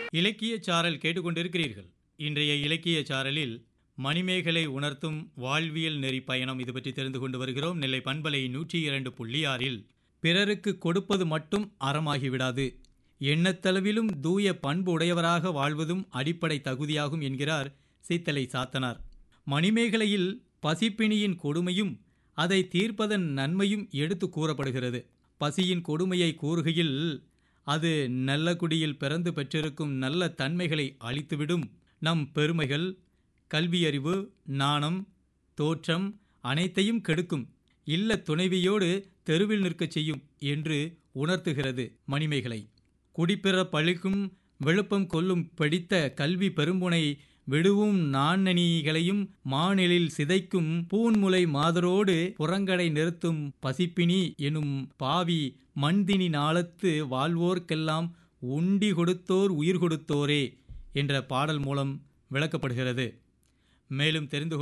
இலக்கிய சாரல் கேட்டுக்கொண்டிருக்கிறீர்கள் இன்றைய இலக்கிய சாரலில் மணிமேகலை உணர்த்தும் வாழ்வியல் நெறி பயணம் இது பற்றி தெரிந்து கொண்டு வருகிறோம் நெல்லை பண்பலை நூற்றி இரண்டு புள்ளி ஆறில் பிறருக்கு கொடுப்பது மட்டும் அறமாகிவிடாது எண்ணத்தளவிலும் தூய பண்பு உடையவராக வாழ்வதும் அடிப்படை தகுதியாகும் என்கிறார் சீத்தலை சாத்தனார் மணிமேகலையில் பசிப்பிணியின் கொடுமையும் அதை தீர்ப்பதன் நன்மையும் எடுத்து கூறப்படுகிறது பசியின் கொடுமையை கூறுகையில் அது நல்ல குடியில் பிறந்து பெற்றிருக்கும் நல்ல தன்மைகளை அழித்துவிடும் நம் பெருமைகள் கல்வியறிவு நாணம் தோற்றம் அனைத்தையும் கெடுக்கும் இல்ல துணைவியோடு தெருவில் நிற்கச் செய்யும் என்று உணர்த்துகிறது மணிமேகலை குடிப்பிற பழிக்கும் விழுப்பம் கொல்லும் பிடித்த கல்வி பெரும்புனை விடுவும் நாணனிகளையும் மாநிலில் சிதைக்கும் பூன்முலை மாதரோடு புறங்கடை நிறுத்தும் பசிப்பினி எனும் பாவி மண்தினி நாளத்து வாழ்வோர்க்கெல்லாம் உண்டி கொடுத்தோர் உயிர் கொடுத்தோரே என்ற பாடல் மூலம் விளக்கப்படுகிறது மேலும் தெரிந்து